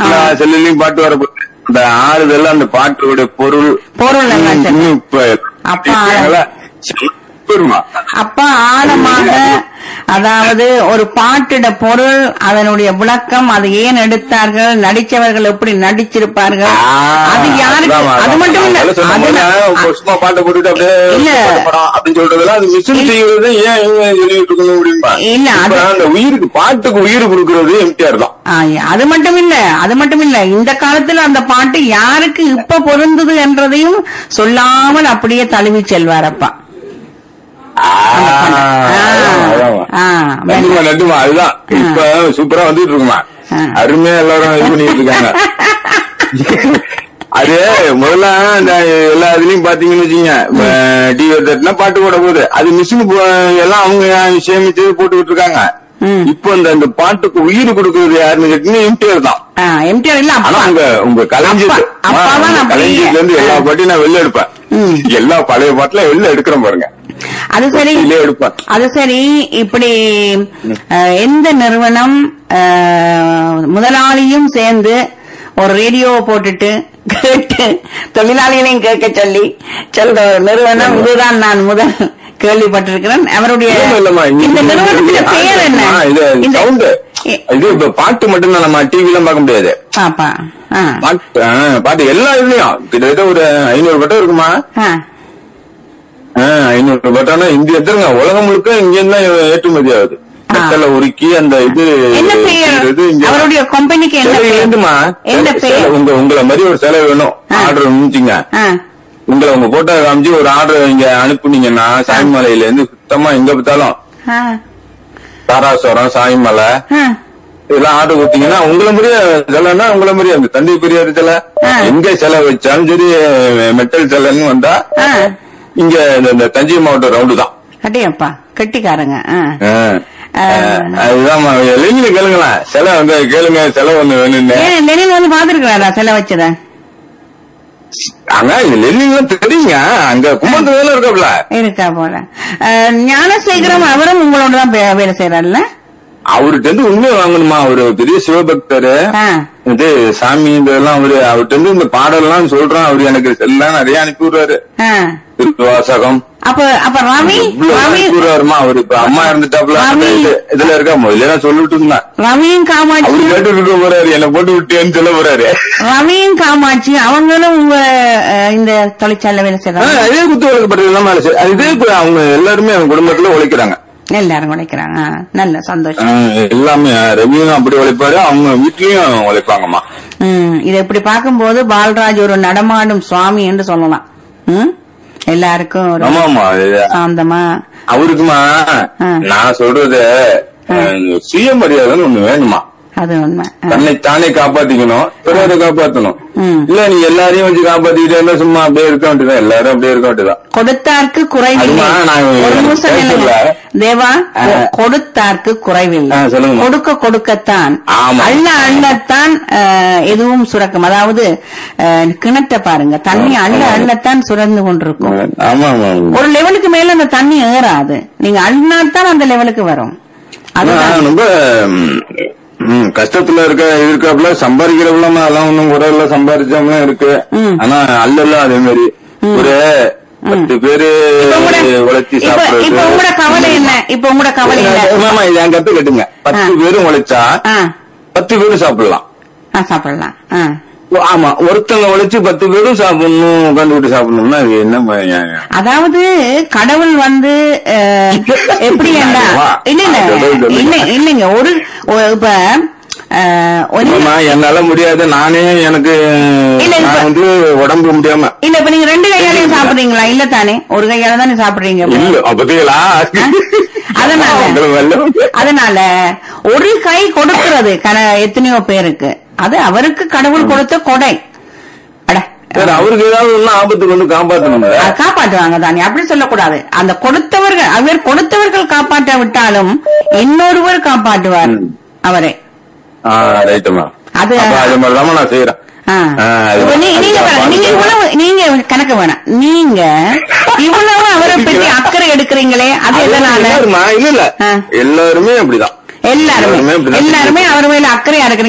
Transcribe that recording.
எல்லா செல்லுலயும் பாட்டு வர போகுது அந்த ஆறுதல் அந்த பாட்டோட பொருள் பொருள் எல்லாம் சரி. இன்னும் இப்ப அப்பா. கேக்குறாங்களா? பெருமா அப்ப ஆழமாக அதாவது ஒரு பாட்டிட பொருள் அதனுடைய விளக்கம் அது ஏன் எடுத்தார்கள் நடிச்சவர்கள் எப்படி நடிச்சிருப்பார்கள் அது யாருக்கு அது மட்டும் இல்ல அது ந- சும்மா பாட்டை போட்டுட்டு அப்படியே இல்ல. பாட்டு படம் அப்படின்னு சொல்றதெல்லாம் அது மிஷின் செய்யறது ஏன் இவங்க சொல்லிட்டு இருக்கணும் அப்படின்பா இல்ல, அது- இப்ப அந்த உயிருக்கு பாட்டுக்கு உயிர் கொடுக்கறது எம்டிஆர் தான் ஆ, அது மட்டும் இல்ல அது மட்டும் இல்ல இந்த காலத்துல அந்த பாட்டு யாருக்கு இப்ப பொருந்தது என்றதையும் சொல்லாமல் அப்படியே தழுவி செல்வாரப்பா ஆ, நன்றிமா நன்றிமா அதுதான் இப்ப சூப்பரா வந்துட்டு இருக்குமா ஆ. அருமையா எல்லாரும் இது பண்ணிட்டு இருக்காங்க அது முதல்ல இந்த எல்லா இதுலயும் பாத்தீங்கன்னு வச்சுங்க டிவி தட்டினா பாட்டு போட போகுது அது மிஷின் எல்லாம் அவங்க சேமிச்சு போட்டுக்கிட்டு இருக்காங்க ம். இப்போ இந்த இந்த பாட்டுக்கு உயிர் கொடுக்கறது யாருன்னு கேட்டீங்கன்னா எம்டிஆர் தான் ஆ, எம்டிஆர் இல்ல ஆனா அப்பா உங்க உங்க கலைஞர் அப்பா- அப்பாதான் அப்படியே. கலைஞர்ல இருந்து எல்லா பாட்டையும் நான் வெளில எடுப்பேன் ம். எல்லா பழைய பாட்டுல வெளில எடுக்கிறேன் பாருங்க அது சரி வெளியிலே எடுப்பேன் அது சரி இப்படி அஹ், எந்த நிறுவனம் அஹ், முதலாளியும் சேர்ந்து ஒரு ரேடியோவை போட்டுட்டு கேட்டு தொழிலாளிகளையும் கேட்க சொல்லி சொல்ற ஒரு நிறுவனம் இதுதான் நான் முதல் கேள்விப்பட்டிருக்கிறேன் அவருடைய இல்ல, இல்லம்மா, இங்க- இந்த நிறுவனத்துடைய பெயர் என்ன ஆ, இது இந்த சவுண்ட் இ- இது இப்ப பாட்டு மட்டும் தான் நம்ம டிவி எல்லாம் பார்க்க முடியாது பாப்பா ஆ பாட்டு ஆ, பாட்டு எல்லா இதுலயும் கிட்டத்தட்ட ஒரு ஐநூறு பட்டம் இருக்குமா ஆ ஆ, ஐநூறு பட்டம்னா இந்திய எத்தனைங்க உலகம் முழுக்க இங்க இருந்து தான் ஏற்றுமதி ஆகுது ஆ. மெட்டல உருக்கி அந்த இது என்ன பெயர் இது இங்க அவருடைய கம்பெனிக்கு என்ன சேலை பெயர் வேண்டுமா என்ன சேலை- பெயர் உங்க உங்களை மாதிரி ஒரு சேலை வேணும் ஆ. ஆர்டர் இருந்துச்சுங்க ஆ உங்களை உங்க போட்டோ காமிச்சு ஒரு ஆர்டர் இங்க அனுப்புனீங்கன்னா சாய்மலையில இருந்து சுத்தமா எங்க பார்த்தாலும் ஆ தாராசுரம் சாய்மலை ஆ இதெல்லாம் ஆர்டர் கொடுத்தீங்கன்னா உங்களை மாதிரியே சிலைன்னா உங்களை மாதிரியே அந்த தந்தை பெரியார் சிலை ஆ. எங்க சிலை வச்சாலும் சரி மெட்டல் சிலைன்னு வந்தா ஆ இங்க இந்த- இந்த தஞ்சை மாவட்டம் ரவுண்டு தான் கட்டியப்பா கட்டிக்காரங்க ஆ ஆ. ஆ. அதுதான் நீங்க கேளுங்களேன் சிலை வந்து கேளுங்க சிலை ஒண்ணு வேணும்னு ஏன் லெனின் வந்து பாத்துருக்கிறாரா சிலை வச்சத ஆனா இது லெல்லிங்லாம் தெரியுங்க அங்க கும்பத்து வேலை இருக்காப்ல இருக்கா போல அஹ், ஞானசேகரம் அவரும் உங்களோட தான் வே- வேலை செய்யறாருல்ல அவர்கிட்ட இருந்து உண்மையை வாங்கணுமா அவரு பெரிய சிவபக்தரு ஆ. இது சாமி இதெல்லாம் அவரு அவர்கிட்ட இருந்து இந்த பாடல்லாம் சொல்றான் அவரு எனக்கு எல்லாம் நிறைய அனுப்பி விடுறாரு ஆ. திருவாசகம் அப்ப அப்ப ரவி இவ்வளவு ரவி அனுப்பி விடுறாருமா அவரு இப்ப அம்மா இருந்துட்டாப்ல ரவி. இது- இதுல இருக்கா முதல்ல சொல்லிட்டு இருந்தான் ரவியும் அவரு காமாட்சி கேட்டு இருக்க போறாரு என்ன போட்டு விட்டேன்னு சொல்ல போறாரு ரவியும் காமாட்சி அவங்களும் உங்க அஹ், இந்த தொழிற்சாலை வேலை ஆ, செய்யறாங்க இதே குத்து வழக்கப்பட்டது தான் மேல செய்ய- இதே இப்ப அவங்க எல்லாருமே அவங்க குடும்பத்துல உழைக்கிறாங்க எல்லாரும் உழைக்கிறாங்க ஆ, நல்ல ஆ, சந்தோஷம் எல்லாமே ரவியும் அப்படி உழைப்பாரு அவங்க வீட்லயும் உழைப்பாங்கம்மா ம் இதை இப்படி பார்க்கும்போது பால்ராஜ் ஒரு நடமாடும் சுவாமி என்று சொல்லலாம் ம் எல்லாருக்கும் ஒரு ஆமா ஆமா இது- சாந்தமா அவருக்குமா ஆ. நான் சொல்றது அஹ், சுயமரியாதைன்னு ஒண்ணு வேணுமா அது உண்மை ஆ. தன்னை தானே காப்பாத்திக்கணும் பிறரை காப்பாத்தணும் ம். இல்ல நீ எல்லாரையும் வச்சு காப்பாத்திக்கிட்டே இருந்தா சும்மா அப்படியே இருக்க வேண்டியதான் எல்லாரும் அப்படியே இருக்க வேண்டியதான் கொடுத்தார்க்கு குறைவில்லை அதுமா, நான் ஒரு நிமிஷம் நில்லுங்க. பேசல. தேவா ஆ. கொ- கொடுத்தார்க்கு குறைவில்லை ஆ, சொல்லுங்கம்மா. கொடுக்க கொடுக்கத்தான் ஆமா. அள்ள அள்ளத்தான் அஹ், எதுவும் சுரக்கும் அதாவது அஹ், கிணத்தை பாருங்க தண்ணி அள்ள அள்ளத்தான் சுரந்து கொண்டிருக்கும் ஆமா ஆமா ஆமா. ஒரு லெவலுக்கு மேல அந்த தண்ணி ஏறாது நீங்க அள்ளினாத்தான் அந்த லெவலுக்கு வரும் அதுதான் ஆனா, ரொம்ப ம், ம், கஷ்டத்துல இருக்க இருக்காப்புல சம்பாதிக்கிறவங்க அதெல்லாம் ஒண்ணும் குறையில சம்பாதிச்சவங்களும் இருக்கு ம். ஆனா அல்லலாம் அதே மாதிரி ஒரு பத்து பேரு இப்ப உங்களோட- உழைச்சி இப்ப இப்ப சாப்பிடுறது உங்களோட கவலை என்ன இப்ப உங்களோட கவலை என்ன ஆமா இது என் கத்து கட்டுங்க பத்து ஆ. பேரும் உழைச்சா ஆ பத்து பேரும் சாப்பிடலாம் ஆ, சாப்பிடலாம் ஆ ஆமா ஒருத்தங்க உழைச்சு பத்து பேரும் சாப்பிடணும் உட்காந்து விட்டு சாப்பிடணும்னா அது என்ன ம- நியாயம்? அதாவது கடவுள் வந்து அஹ், எப்படி என்ன இல்ல இல்ல இல்ல இல்லைங்க ஒரு ஒ- இப்ப அஹ், ஒரு- ஆமா, என்னால முடியாது நானே எனக்கு இல்ல, இப்ப- நான் வந்து உடம்பு முடியாம இல்ல இப்ப நீங்க ரெண்டு கையாலையும் சாப்பிடுறீங்களா இல்ல தானே ஒரு கையால தானே சாப்பிடுறீங்க இல்ல அப்பதீங்களா அதனால? அதனால ஒரு கை கொடுக்கிறது கன- எத்தனையோ பேருக்கு அது அவருக்கு கடவுள் கொடுத்த கொடை அட சரி அவருக்கு ஏதாவது ஒண்ணு ஆபத்து கொண்டு காப்பாத்தணும் அது காப்பாற்றுவாங்க தானே அப்படி சொல்லக்கூடாது அந்த கொடுத்தவர்கள் அவர் கொடுத்தவர்கள் காப்பாற்ற விட்டாலும் இன்னொருவர் காப்பாற்றுவார் ம். அவரை ரைட்டுமா அது- அப்ப அது மாதிரிதான் நான் செய்யறேன் ஆ. ஆ, அது- இப்ப நீ- அது நீங்க வேணாம். நீங்க இவ்வளவு நீங்க கணக்கு வேணாம் நீங்க இவ்வளவு அவரை பத்தி அக்கறை எடுக்கிறீங்களே அது அது எதனால எல்லாருமா? இல்ல இல்ல ஆ. எல்லாருமே அப்படிதான் எல்லாருமே எல்லாருமே அப்படிதான் எல்லாருமே அவர் மேல அக்கறையா இருக்கிறீங்க